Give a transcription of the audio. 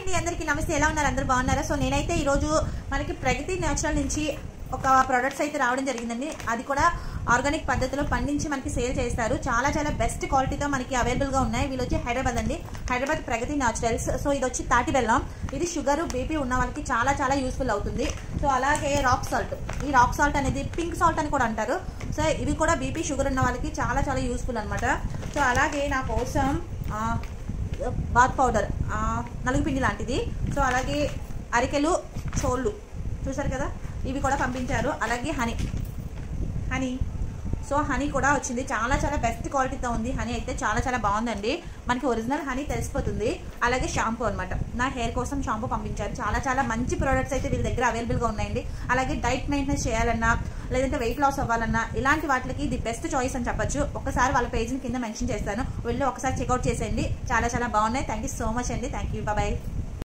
అండి అందరికీ నమస్తే ఎలా ఉన్నారు అందరూ బాగున్నారా సో నేనైతే ఈరోజు మనకి ప్రగతి న్యాచురల్ నుంచి ఒక ప్రొడక్ట్స్ అయితే రావడం జరిగిందండి అది కూడా ఆర్గానిక్ పద్ధతిలో పండించి మనకి సేల్ చేస్తారు చాలా చాలా బెస్ట్ క్వాలిటీతో మనకి అవైలబుల్ గా ఉన్నాయి వీళ్ళు వచ్చి హైదరాబాద్ అండి హైదరాబాద్ ప్రగతి న్యాచురల్స్ సో ఇది వచ్చి తాటి బెల్లం ఇది షుగర్ బీపీ ఉన్న వాళ్ళకి చాలా చాలా యూస్ఫుల్ అవుతుంది సో అలాగే రాక్ సాల్ట్ ఈ రాక్ సాల్ట్ అనేది పింక్ సాల్ట్ అని కూడా అంటారు సో ఇవి కూడా బీపీ షుగర్ ఉన్న వాళ్ళకి చాలా చాలా యూస్ఫుల్ అనమాట సో అలాగే నా కోసం ఆ, బాత్ పౌడర్ నలుగుపిండి లాంటిది సో అలాగే అరికెలు చోళ్ళు చూసారు కదా ఇవి కూడా పంపించారు అలాగే హనీ హనీ సో హనీ కూడా వచ్చింది చాలా చాలా బెస్ట్ క్వాలిటీతో ఉంది హనీ అయితే చాలా చాలా బాగుందండి మనకి ఒరిజినల్ హనీ తెలిసిపోతుంది అలాగే షాంపూ అనమాట నా హెయిర్ కోసం షాంపూ పంపించారు చాలా చాలా మంచి ప్రోడక్ట్స్ అయితే వీళ్ళ దగ్గర అవైలబుల్గా ఉన్నాయండి అలాగే డైట్ మెయింటెనెన్స్ చేయాలన్నా లేదంటే వెయిట్ లాస్ అవ్వాలన్నా ఇలాంటి వాటికి ఇది బెస్ట్ చాయిస్ అని చెప్పొచ్చు ఒకసారి వాళ్ళ పేజ్ని కింద మెన్షన్ చేస్తాను వెళ్ళి ఒకసారి చెక్అవుట్ చేసేయండి చాలా చాలా బాగున్నాయి థ్యాంక్ యూ సో మచ్ అండి థ్యాంక్ యూ బాయ్